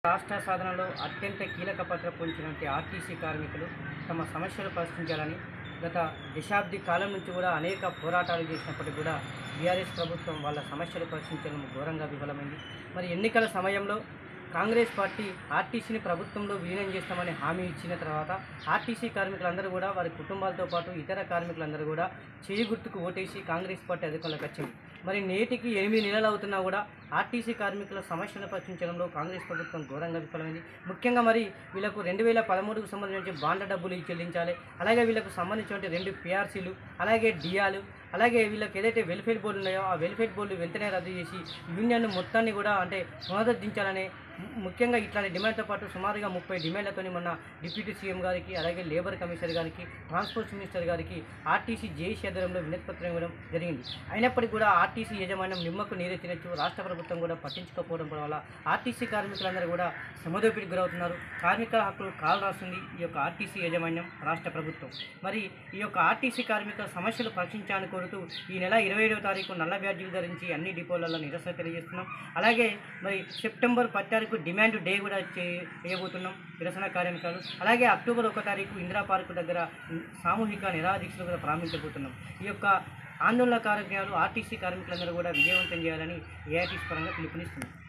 రాష్ట్ర సాధనలో అత్యంత కీలక పాత్ర పోషించినటువంటి ఆర్టీసీ కార్మికులు తమ సమస్యలు పరిష్కరించాలని గత దశాబ్ది కాలం నుంచి కూడా అనేక పోరాటాలు చేసినప్పటికీ కూడా బీఆర్ఎస్ ప్రభుత్వం వాళ్ళ సమస్యలు పరిష్కరించడం ఘోరంగా విఫలమైంది మరి ఎన్నికల సమయంలో కాంగ్రెస్ పార్టీ ఆర్టీసీని ప్రభుత్వంలో విలీనం చేస్తామని హామీ ఇచ్చిన తర్వాత ఆర్టీసీ కార్మికులందరూ కూడా వారి కుటుంబాలతో పాటు ఇతర కార్మికులందరూ కూడా చేయి గుర్తుకు ఓటేసి కాంగ్రెస్ పార్టీ అధికారంలోకి వచ్చింది మరి నేటికి ఎనిమిది నెలలు అవుతున్నా కూడా ఆర్టీసీ కార్మికుల సమస్యలను పరిష్కరించడంలో కాంగ్రెస్ ప్రభుత్వం ఘోరంగా విఫలమైంది ముఖ్యంగా మరి వీళ్ళకు రెండు వేల పదమూడుకు సంబంధించి బాండ్ల డబ్బులు చెల్లించాలి అలాగే వీళ్ళకు సంబంధించిన రెండు పిఆర్సీలు అలాగే డియాలు అలాగే వీళ్ళకి ఏదైతే వెల్ఫేర్ బోర్డు ఉన్నాయో ఆ వెల్ఫేర్ బోర్డు వెంటనే రద్దు చేసి యూనియన్ మొత్తాన్ని కూడా అంటే పునరుద్ధరించాలనే ము- ముఖ్యంగా ఇట్లాంటి డిమాండ్తో పాటు సుమారుగా ముప్పై డిమాండ్లతో మొన్న డిప్యూటీ సీఎం గారికి అలాగే లేబర్ కమిషనర్ గారికి ట్రాన్స్పోర్ట్ మినిస్టర్ గారికి ఆర్టీసీ జేఏసీ ఆధ్వర్యంలో వినతిపత్రం ఇవ్వడం జరిగింది అయినప్పటికీ కూడా ఆర్టీసీ యాజమాన్యం నిమ్మకు నీరెత్తినచ్చు రాష్ట్ర ప్రభుత్వం కూడా పట్టించుకోకపోవడం వల్ల ఆర్టీసీ కార్మికులందరూ కూడా శ్రమదోపిడికి గురవుతున్నారు కార్మికుల హక్కులు కాలు రాస్తుంది ఈ యొక్క ఆర్టీసీ యాజమాన్యం రాష్ట్ర ప్రభుత్వం మరి ఈ యొక్క ఆర్టీసీ కార్మికుల సమస్యలు పరిష్కరించాలని కోరుతూ ఈ నెల ఇరవై ఏడవ తారీఖు నల్ల బ్యాడ్జీలు ధరించి అన్ని డిపోలలో నిరసన తెలియజేస్తున్నాం అలాగే మరి సెప్టెంబర్ పది తారీఖు డిమాండ్ డే కూడా చే- చేయబోతున్నాం నిరసన కార్యక్రమాలు అలాగే అక్టోబర్ ఒక తారీఖు ఇందిరా పార్కు దగ్గర సామూహిక నిరాదీక్షలు కూడా ప్రారంభించబోతున్నాం ఈ యొక్క ఆందోళన కార్యక్రమాలు ఆర్టీసీ కార్మికులందరూ కూడా విజయవంతం చేయాలని ఏఐటీసీ పరంగా పిలుపునిస్తున్నాం